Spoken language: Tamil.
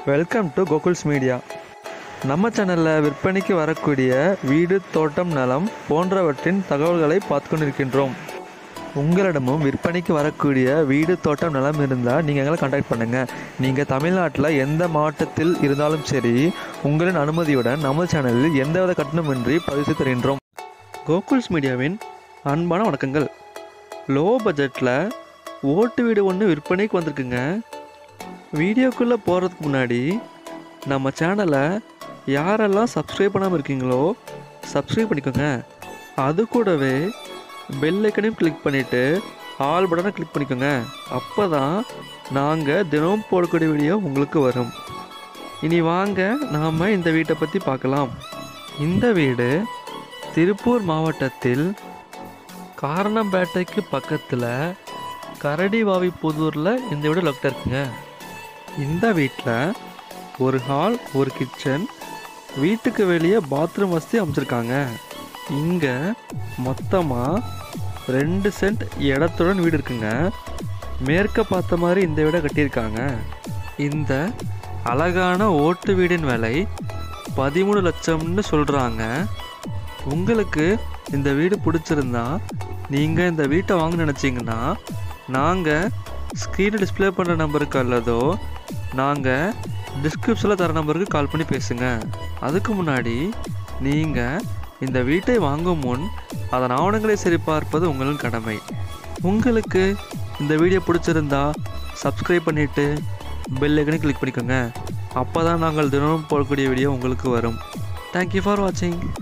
வெல்கம் டு கோகுல்ஸ் மீடியா நம்ம சேனலில் விற்பனைக்கு வரக்கூடிய வீடு தோட்டம் நலம் போன்றவற்றின் தகவல்களை பார்த்து கொண்டிருக்கின்றோம் உங்களிடமும் விற்பனைக்கு வரக்கூடிய வீடு தோட்டம் நலம் இருந்தால் நீங்கள் எங்களை கான்டாக்ட் பண்ணுங்கள் நீங்கள் தமிழ்நாட்டில் எந்த மாவட்டத்தில் இருந்தாலும் சரி உங்களின் அனுமதியுடன் நம்ம சேனலில் எந்தவித கட்டணமின்றி பதிவு செய்து தருகின்றோம் கோகுல்ஸ் மீடியாவின் அன்பான வணக்கங்கள் லோ பட்ஜெட்டில் ஓட்டு வீடு ஒன்று விற்பனைக்கு வந்திருக்குங்க வீடியோக்குள்ளே போகிறதுக்கு முன்னாடி நம்ம சேனலை யாரெல்லாம் சப்ஸ்கிரைப் பண்ணாமல் இருக்கீங்களோ சப்ஸ்கிரைப் பண்ணிக்கோங்க அது கூடவே பெல் ஐக்கனையும் கிளிக் பண்ணிவிட்டு ஆல் பட்டனை கிளிக் பண்ணிக்கோங்க அப்போ தான் நாங்கள் தினமும் போடக்கூடிய வீடியோ உங்களுக்கு வரும் இனி வாங்க நாம் இந்த வீட்டை பற்றி பார்க்கலாம் இந்த வீடு திருப்பூர் மாவட்டத்தில் காரணம்பேட்டைக்கு பக்கத்தில் கரடிவாவி புதூரில் இந்த வீடு லொக்கேட் இருக்குங்க இந்த வீட்டில் ஒரு ஹால் ஒரு கிச்சன் வீட்டுக்கு வெளியே பாத்ரூம் வசதி அமைச்சிருக்காங்க இங்கே மொத்தமாக ரெண்டு சென்ட் இடத்துடன் வீடு இருக்குங்க மேற்க பார்த்த மாதிரி இந்த வீடை கட்டியிருக்காங்க இந்த அழகான ஓட்டு வீடின் விலை பதிமூணு லட்சம்னு சொல்கிறாங்க உங்களுக்கு இந்த வீடு பிடிச்சிருந்தா நீங்கள் இந்த வீட்டை வாங்க நினச்சிங்கன்னா நாங்கள் ஸ்க்ரீனில் டிஸ்ப்ளே பண்ணுற நம்பருக்கு அல்லதோ நாங்கள் டிஸ்கிரிப்ஷனில் தர நம்பருக்கு கால் பண்ணி பேசுங்க அதுக்கு முன்னாடி நீங்கள் இந்த வீட்டை வாங்கும் முன் அதன் ஆவணங்களை சரிபார்ப்பது உங்களின் கடமை உங்களுக்கு இந்த வீடியோ பிடிச்சிருந்தா சப்ஸ்கிரைப் பண்ணிவிட்டு பெல் ஐக்கனை கிளிக் பண்ணிக்கோங்க அப்போ தான் நாங்கள் தினமும் போடக்கூடிய வீடியோ உங்களுக்கு வரும் தேங்க்யூ ஃபார் வாட்சிங்